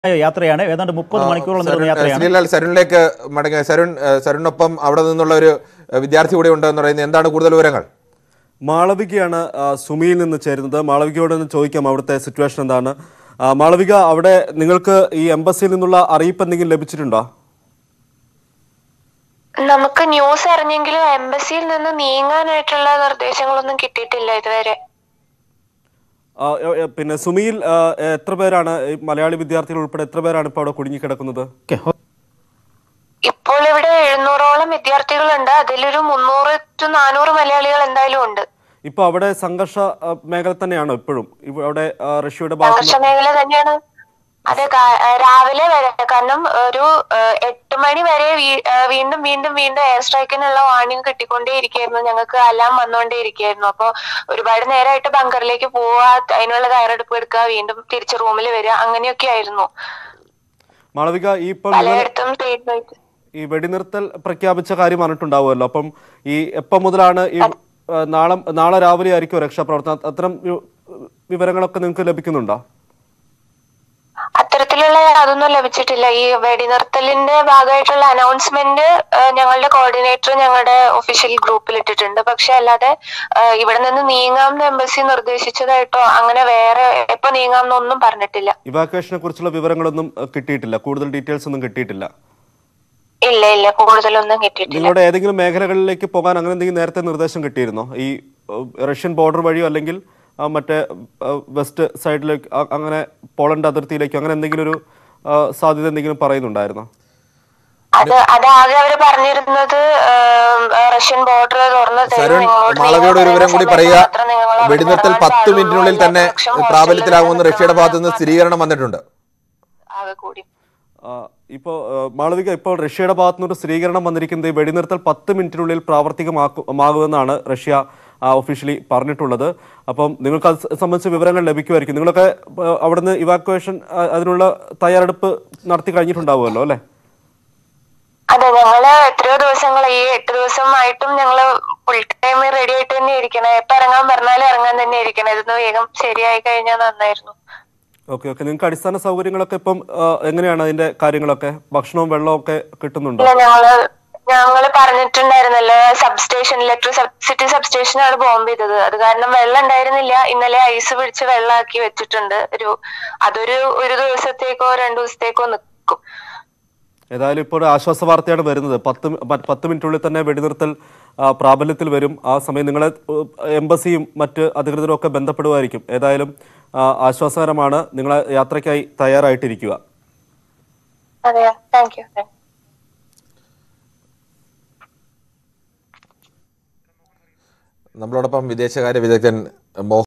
യാത്രയാണ് ഏതാണ്ട് മുപ്പത് മണിക്കൂറോളം നീളുന്ന യാത്രയാണ് ശ്രീലാൽ സരുണിലേക്ക് മടങ്ങി സരുൺ ഏഹ്, സരുണിനൊപ്പം അവിടെ നിന്നുള്ള ഒരു ഏഹ്, വിദ്യാർത്ഥി കൂടെ ഉണ്ട് എന്ന് പറയുന്നത് എന്താണ് കൂടുതൽ വിവരങ്ങൾ മാളവികയാണ് ആ, സുമിയിൽ നിന്ന് ചേരുന്നത് മാളവികയോട് ഒന്ന് ചോദിക്കാം അവിടുത്തെ സിറ്റുവേഷൻ എന്താണ് ആ, മാളവിക അവിടെ നിങ്ങൾക്ക് ഈ എംബസിയിൽ നിന്നുള്ള അറിയിപ്പ് എന്തെങ്കിലും ലഭിച്ചിട്ടുണ്ടോ നമുക്ക് ന്യൂസ് അറിഞ്ഞെങ്കിലും എംബസിയിൽ നിന്ന് നീങ്ങാനായിട്ടുള്ള നിർദ്ദേശങ്ങളൊന്നും കിട്ടിയിട്ടില്ല ഇതുവരെ ആ, എ, എ, പിന്നെ സുമിയിൽ ആ, എത്ര പേരാണ് ഈ മലയാളി വിദ്യാർത്ഥികൾ ഉൾപ്പെടെ എത്ര പേരാണ് ഇപ്പോൾ അവിടെ കുടുങ്ങിക്കിടക്കുന്നത് ഓക്കെ ഇപ്പോൾ ഇവിടെ എഴുന്നൂറോളം വിദ്യാർത്ഥികളുണ്ട് അതിലൊരു മുന്നൂറ് ടു നാനൂറ് മലയാളികൾ എന്തായാലും ഉണ്ട് ഇപ്പോൾ അവിടെ സംഘർഷ ആ, മേഖല തന്നെയാണോ ഇപ്പോഴും ഇവ- അവിടെ ആ, റഷ്യയുടെ ഭാഗത്ത് സംഘർഷ മേഖല തന്നെയാണ് അതെ കാ- ആ, രാവിലെ വരെ കാരണം ഒരു ആ, എട്ട് മണി വരെ വീ- ആ, വീണ്ടും വീണ്ടും വീണ്ടും എയർ സ്ട്രൈക്കിനുള്ള വാർണിംഗ് കിട്ടിക്കൊണ്ടേ ഇരിക്കുകയായിരുന്നു ഞങ്ങൾക്ക് അലാം വന്നുകൊണ്ടേ ഇരിക്കുകയായിരുന്നു അപ്പൊ ഒരുപാട് നേരമായിട്ട് ബങ്കറിലേക്ക് പോവുക അതിനുള്ള തയ്യാറെടുപ്പ് എടുക്കുക വീണ്ടും തിരിച്ച് റൂമിൽ വരിക അങ്ങനെയൊക്കെ ആയിരുന്നു മാളവിക ഈ ഇപ്പം നിങ്ങൾ പലയിടത്തും street fight. ഈ വെടിനിർത്തൽ പ്രഖ്യാപിച്ച കാര്യം പറഞ്ഞിട്ടുണ്ടാവുമല്ലോ അപ്പം ഈ എപ്പം മുതലാണ് ഈ ആ, നാളെ നാളെ രാവിലെ ആയിരിക്കും രക്ഷാപ്രവർത്തനം അത്തരം വി- വിവരങ്ങളൊക്കെ നിങ്ങൾക്ക് ലഭിക്കുന്നുണ്ടോ അത്തരത്തിലുള്ള അതൊന്നും ലഭിച്ചിട്ടില്ല ഈ വെടിനിർത്തലിന്റെ ഭാഗമായിട്ടുള്ള അനൗൺസ്മെന്റ് ഞങ്ങളുടെ കോർഡിനേറ്റർ ഞങ്ങളുടെ ഒഫീഷ്യൽ ഗ്രൂപ്പിൽ ഇട്ടിട്ടുണ്ട് പക്ഷെ അല്ലാതെ ആ, ഇവിടെ നിന്ന് നീങ്ങാം എന്ന് എംബസി നിർദ്ദേശിച്ചതായിട്ടോ അങ്ങനെ വേറെ എപ്പോ നീങ്ങാം എന്നൊന്നും പറഞ്ഞിട്ടില്ല ഇവാക്വേഷനെ കുറിച്ചുള്ള വിവരങ്ങളൊന്നും അഹ്, കിട്ടിയിട്ടില്ല കൂടുതൽ ഡീറ്റെയിൽസ് ഒന്നും കിട്ടിയിട്ടില്ല ഇല്ല ഇല്ല കൂടുതലൊന്നും കിട്ടിയിട്ടില്ല നിങ്ങളുടെ ഏതെങ്കിലും മേഖലകളിലേക്ക് പോകാൻ അങ്ങനെ എന്തെങ്കിലും നേരത്തെ നിർദ്ദേശം കിട്ടിയിരുന്നോ ഈ അഹ്, റഷ്യൻ ബോർഡർ വഴിയോ അല്ലെങ്കിൽ ആ, മറ്റേ അഹ്, വെസ്റ്റ് സൈഡിലേക്ക് അ- അങ്ങനെ പോളണ്ട് അതിർത്തിയിലേക്കോ അങ്ങനെ എന്തെങ്കിലും ഒരു ആ, സാധ്യത എന്തെങ്കിലും പറയുന്നുണ്ടായിരുന്നോ അത് അതാകെ അവര് പറഞ്ഞിരുന്നത് ആ, റഷ്യൻ ബോർഡർ തുറന്ന് തരും, സരുൺ നിങ്ങളോട് മാളവിയോട് ഒരു വിവരം കൂടി സമയത്ത് പറയുക മാത്രം നിങ്ങൾ അവിടെ വെടിനിർത്തൽ ഇറങ്ങാൻ പത്ത് പാടുള്ളൂ, മിനിറ്റിനുള്ളിൽ തന്നെ അല്ലാത്ത പക്ഷം പ്രാബല്യത്തിലാകുമെന്ന് ഹോസ്റ്റലിൽ റഷ്യയുടെ ഭാഗത്തു നിന്ന് സ്ഥിരീകരണം വന്നിട്ടുണ്ട് ആകെ കൂടി ആ, ഇപ്പോൾ ആ, മാളവിക ഇപ്പോൾ റഷ്യയുടെ ഭാഗത്തു നിന്നൊരു സ്ഥിരീകരണം വന്നിരിക്കുന്നത് ഈ വെടിനിർത്തൽ പത്ത് മിനിറ്റിനുള്ളിൽ പ്രാവർത്തികമാകുമെന്നാണ് റഷ്യ ഒഫീഷ്യലി പറഞ്ഞിട്ടുള്ളത് അപ്പം നിങ്ങൾക്ക് അത് സംബന്ധിച്ച വിവരങ്ങൾ ലഭിക്കുമായിരിക്കും നിങ്ങളൊക്കെ ആ, അവിടുന്ന് ഇവാക്വേഷൻ അതിനുള്ള തയ്യാറെടുപ്പ് നടത്തി കഴിഞ്ഞിട്ടുണ്ടാവുമല്ലോ അല്ലേ അതെ ഞങ്ങള് എത്രയോ ദിവസങ്ങൾ ഈ എട്ട് ദിവസമായിട്ടും ഞങ്ങള് ഫുൾ ടൈം റെഡി ആയിട്ട് തന്നെ ഇരിക്കണേ എപ്പോ ഇറങ്ങാൻ പറഞ്ഞാലും ഇറങ്ങാൻ തന്നെ ഇരിക്കണേ ഇതൊന്ന് വേഗം ശരിയായി കഴിഞ്ഞാൽ നന്നായിരുന്നു ഓക്കെ ഓക്കെ നിങ്ങൾക്ക് അടിസ്ഥാന സൗകര്യങ്ങളൊക്കെ ഇപ്പം ആ, എങ്ങനെയാണ് അതിന്റെ കാര്യങ്ങളൊക്കെ ഭക്ഷണവും വെള്ളവും ഒക്കെ കിട്ടുന്നുണ്ടോ ഇല്ല ഞങ്ങള് ഞങ്ങള് പറഞ്ഞിട്ടുണ്ടായിരുന്നല്ലോ സബ് സ്റ്റേഷൻ ഇലക്ട്രിസിറ്റി സബ് സ്റ്റേഷനാണ് ബോംബ് ചെയ്തത് അത് കാരണം വെള്ളം ഉണ്ടായിരുന്നില്ല ഇന്നലെ ഐസ് പിടിച്ച് വെള്ളമാക്കി വെച്ചിട്ടുണ്ട് ഒരു അതൊരു ഒരു ദിവസത്തേക്കോ രണ്ടു ദിവസത്തേക്കോ നിൽക്കും ഏതായാലും ഇപ്പോൾ ഒരു ആശ്വാസ വാർത്തയാണ് വരുന്നത് പത്ത് മി- പ- പത്ത് മിനിറ്റുള്ളിൽ തന്നെ വെടിനിർത്തൽ ആ, പ്രാബല്യത്തിൽ വരും ആ സമയം നിങ്ങളെ ഉ, എംബസിയും മറ്റ് അധികൃതരും ഒക്കെ ബന്ധപ്പെടുമായിരിക്കും ഏതായാലും ആ, ആശ്വാസകരമാണ് നിങ്ങളെ യാത്രയ്ക്കായി തയ്യാറായിട്ടിരിക്കുക അതെ താങ്ക് യു നമ്മളോടൊപ്പം വിദേശകാര്യ വിദഗ്ധൻ മോഹൻ